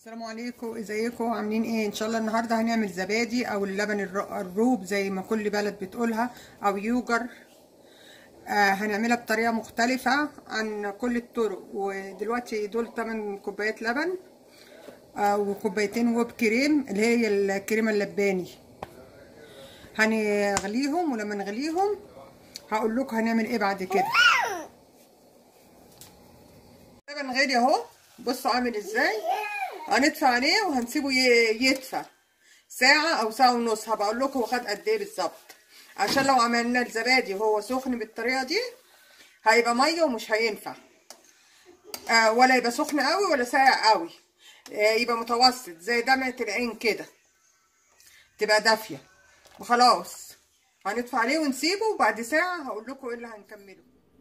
السلام عليكم ازيكم عاملين ايه ان شاء الله النهارده هنعمل زبادي او اللبن الر- الروب زي ما كل بلد بتقولها او يوجر آه هنعملها بطريقه مختلفه عن كل الطرق ودلوقتي دول 8 كوبايات لبن آه وكوبايتين ويب كريم اللي هي الكريمه اللباني هنغليهم ولما نغليهم هقول لكم هنعمل ايه بعد كده اللبن غالي اهو بصوا عامل ازاي هندفع عليه وهنسيبه يدفى ساعة أو ساعة ونص هبقول لكم هو خد قد إيه بالظبط عشان لو عملنا الزبادي وهو سخن بالطريقة دي هيبقى مية ومش هينفع آه ولا يبقى سخن قوي ولا ساقع قوي آه يبقى متوسط زي دمعة العين كده تبقى دافية وخلاص هندفع عليه ونسيبه وبعد ساعة هقول لكم ايه اللي هنكمله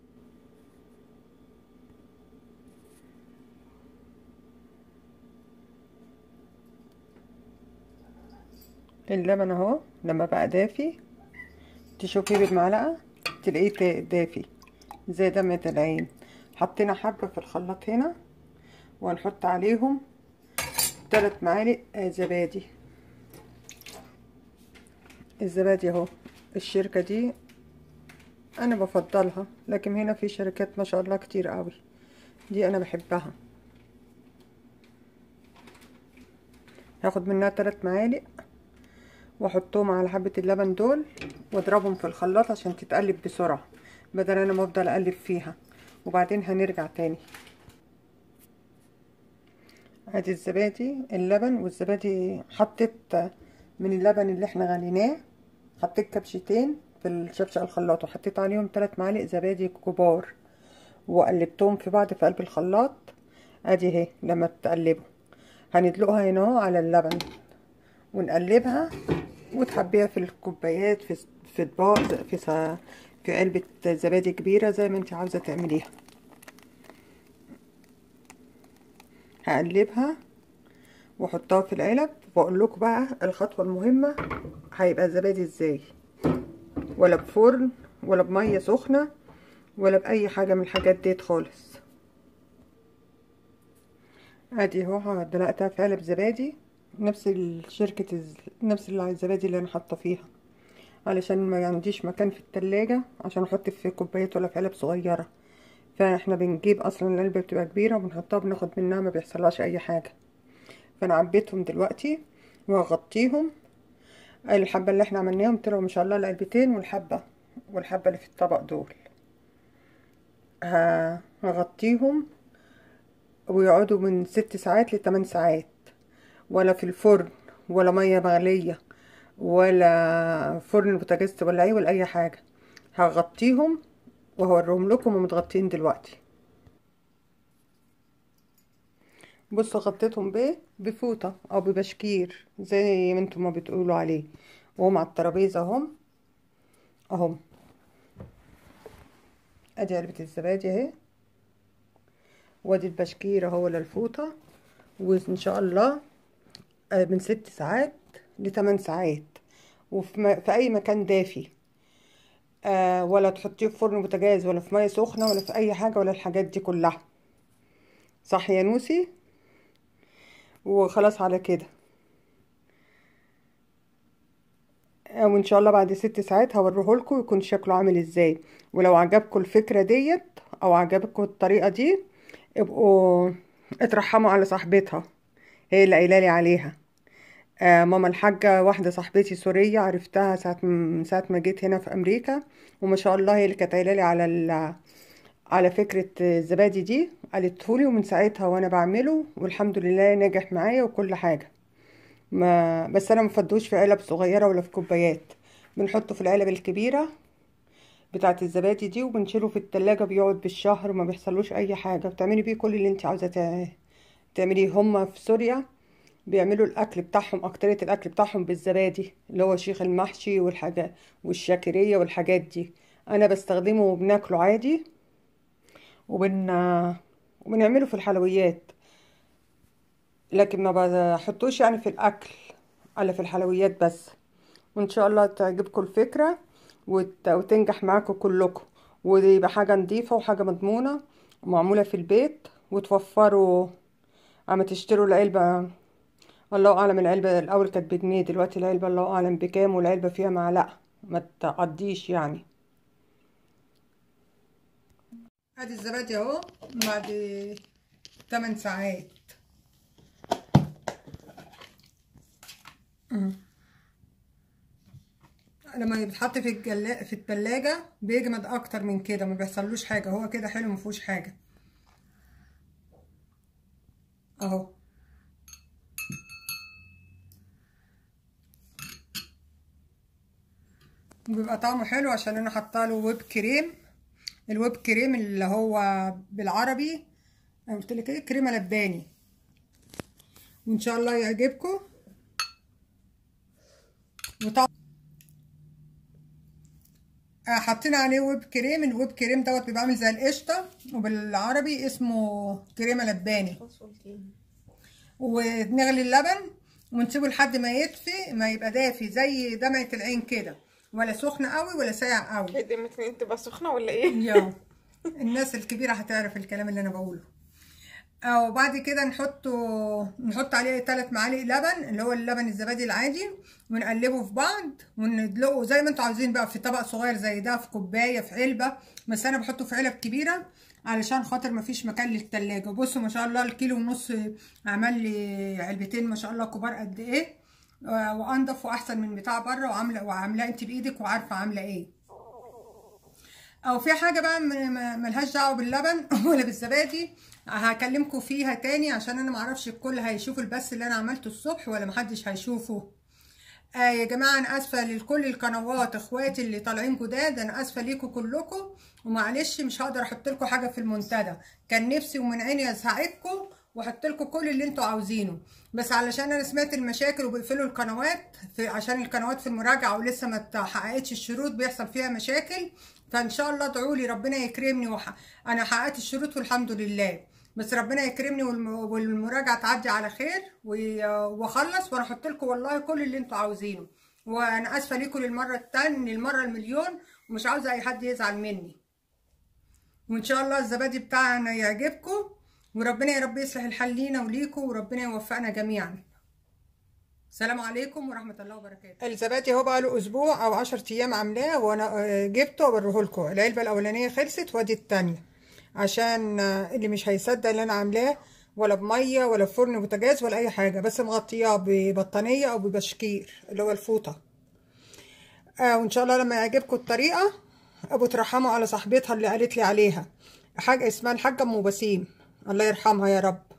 اللبن اهو لما بقى دافي تشوفيه بالمعلقة تلاقيه دافي زي دمعة العين حطينا حبة في الخلاط هنا وهنحط عليهم ثلاث معالق زبادي الزبادي اهو الشركة دي انا بفضلها لكن هنا في شركات ما شاء الله كتير قوي دي انا بحبها هاخد منها ثلاث معالق واحطهم على حبة اللبن دول واضربهم في الخلاط عشان تتقلب بسرعة بدل انا ما افضل اقلب فيها وبعدين هنرجع تاني ادي الزبادي اللبن والزبادي حطيت من اللبن اللي احنا غليناه حطيت كبشتين في الشبشق الخلاط وحطيت عليهم ثلاث معالق زبادي كبار وقلبتهم في بعض في قلب الخلاط ادي اهي لما تقلبوا هندلقها هنا اهو على اللبن ونقلبها وتحبيها في الكوبايات في في اطباق في سا في علبة زبادي كبيرة زي ما انت عاوزة تعمليها هقلبها واحطها في العلب واقول لكم بقى الخطوة المهمة هيبقى الزبادي ازاي ولا بفرن ولا بمية سخنة ولا بأي حاجة من الحاجات ديت خالص ادي اهو دلقتها في علب زبادي نفس الشركة نفس الزبادي اللي انا حاطه فيها علشان ما عنديش مكان في التلاجة عشان احط في كوبايات ولا في علب صغيرة فاحنا بنجيب اصلا العلبة بتبقى كبيرة وبنحطها بناخد منها ما بيحصلهاش اي حاجة فانا عبيتهم دلوقتي وهغطيهم الحبة اللي احنا عملناهم طلعوا ما شاء الله العلبتين والحبة والحبة اللي في الطبق دول هغطيهم ويقعدوا من ست ساعات لتمن ساعات ولا في الفرن ولا ميه مغليه ولا فرن بوتاجاز ولا اي ولا اي حاجه هغطيهم وهوريهم لكم ومتغطين دلوقتي بصوا غطيتهم بايه بفوطه او ببشكير زي ما انتم ما بتقولوا عليه وهم على الترابيزه اهم اهم ادي علبه الزبادي اهي وادي البشكير اهو ولا الفوطه وان شاء الله من ست ساعات لتمن ساعات وفي م... في اي مكان دافي آه ولا تحطيه في فرن بوتاجاز ولا في ميه سخنه ولا في اي حاجه ولا الحاجات دي كلها صح يا نوسي وخلاص على كده آه وان شاء الله بعد ست ساعات هوريه لكم يكون شكله عامل ازاي ولو عجبكم الفكره ديت او عجبكم الطريقه دي ابقوا اترحموا على صاحبتها هي اللي قايله لي عليها آه ماما الحاجه واحده صاحبتي سوريه عرفتها ساعه من ساعه ما جيت هنا في امريكا وما شاء الله هي اللي كانت قايله لي على على فكره الزبادي دي قالتهولي ومن ساعتها وانا بعمله والحمد لله نجح معايا وكل حاجه ما بس انا مفضوش في علب صغيره ولا في كوبايات بنحطه في العلب الكبيره بتاعه الزبادي دي وبنشيله في التلاجة بيقعد بالشهر وما بيحصلوش اي حاجه بتعملي بيه كل اللي انت عاوزاه تعمليه هما في سوريا بيعملوا الاكل بتاعهم اكترية الاكل بتاعهم بالزبادي اللي هو شيخ المحشي والحاجة والشاكرية والحاجات دي انا بستخدمه وبناكله عادي وبن وبنعمله في الحلويات لكن ما بحطوش يعني في الاكل على في الحلويات بس وان شاء الله تعجبكم الفكرة وت... وتنجح معاكم كلكم ويبقى حاجة نظيفة وحاجة مضمونة ومعمولة في البيت وتوفروا اما تشتروا العلبة الله اعلم العلبة الاول كانت بجنيه دلوقتي العلبة الله اعلم بكام والعلبة فيها معلقة ما تعديش يعني ادي الزبادي اهو بعد 8 ساعات لما بيتحط في الجلا... في التلاجة بيجمد اكتر من كده ما بيحصلوش حاجة هو كده حلو مفيهوش حاجة اهو بيبقى طعمه حلو عشان انا حاطه له ويب كريم الويب كريم اللي هو بالعربي انا قلت لك ايه كريمه لباني وان شاء الله يعجبكم وطبعا حاطين عليه ويب كريم الويب كريم دوت بيبقى عامل زي القشطه وبالعربي اسمه كريمه لباني ونغلي اللبن ونسيبه لحد ما يدفي ما يبقى دافي زي دمعه العين كده ولا سخن قوي ولا ساقع قوي ايه دي ممكن تبقى سخنه ولا ايه يا الناس الكبيره هتعرف الكلام اللي انا بقوله وبعد كده نحطه نحط عليه ثلاث معالق لبن اللي هو اللبن الزبادي العادي ونقلبه في بعض وندلقه زي ما انتوا عاوزين بقى في طبق صغير زي ده في كوبايه في علبه بس انا بحطه في علب كبيره علشان خاطر مفيش مكان للتلاجة بصوا ما شاء الله الكيلو ونص عمل لي علبتين ما شاء الله كبار قد ايه وانضف واحسن من بتاع بره وعامله وعاملاه انت بايدك وعارفه عامله ايه او في حاجه بقى ملهاش دعوه باللبن ولا بالزبادي هكلمكم فيها تاني عشان انا معرفش الكل هيشوف البث اللي انا عملته الصبح ولا محدش هيشوفه آه يا جماعه انا اسفه لكل القنوات اخواتي اللي طالعين جداد انا اسفه ليكم كلكم ومعلش مش هقدر احط لكم حاجه في المنتدى كان نفسي ومن عيني اساعدكم واحط لكم كل اللي انتوا عاوزينه بس علشان انا سمعت المشاكل وبيقفلوا القنوات في عشان القنوات في المراجعه ولسه ما حققتش الشروط بيحصل فيها مشاكل فان شاء الله ادعوا لي ربنا يكرمني وح... انا حققت الشروط والحمد لله بس ربنا يكرمني والمراجعه تعدي على خير واخلص وانا احط لكم والله كل اللي انتوا عاوزينه وانا اسفه ليكم للمره الثانيه للمره المليون ومش عاوزه اي حد يزعل مني وان شاء الله الزبادي بتاعنا يعجبكم وربنا يا رب يصلح الحال لينا وليكم وربنا يوفقنا جميعا السلام عليكم ورحمه الله وبركاته الزبادي اهو بقى له اسبوع او 10 ايام عاملاه وانا جبته واوريه لكم العلبه الاولانيه خلصت وادي الثانيه عشان اللي مش هيصدق اللي انا عاملاه ولا بميه ولا بفرن بوتاجاز ولا اي حاجه بس مغطياه ببطانيه او ببشكير اللي هو الفوطه آه وان شاء الله لما يعجبكم الطريقه ابو ترحموا على صاحبتها اللي قالت لي عليها حاجه اسمها الحاجه ام بسيم الله يرحمها يا رب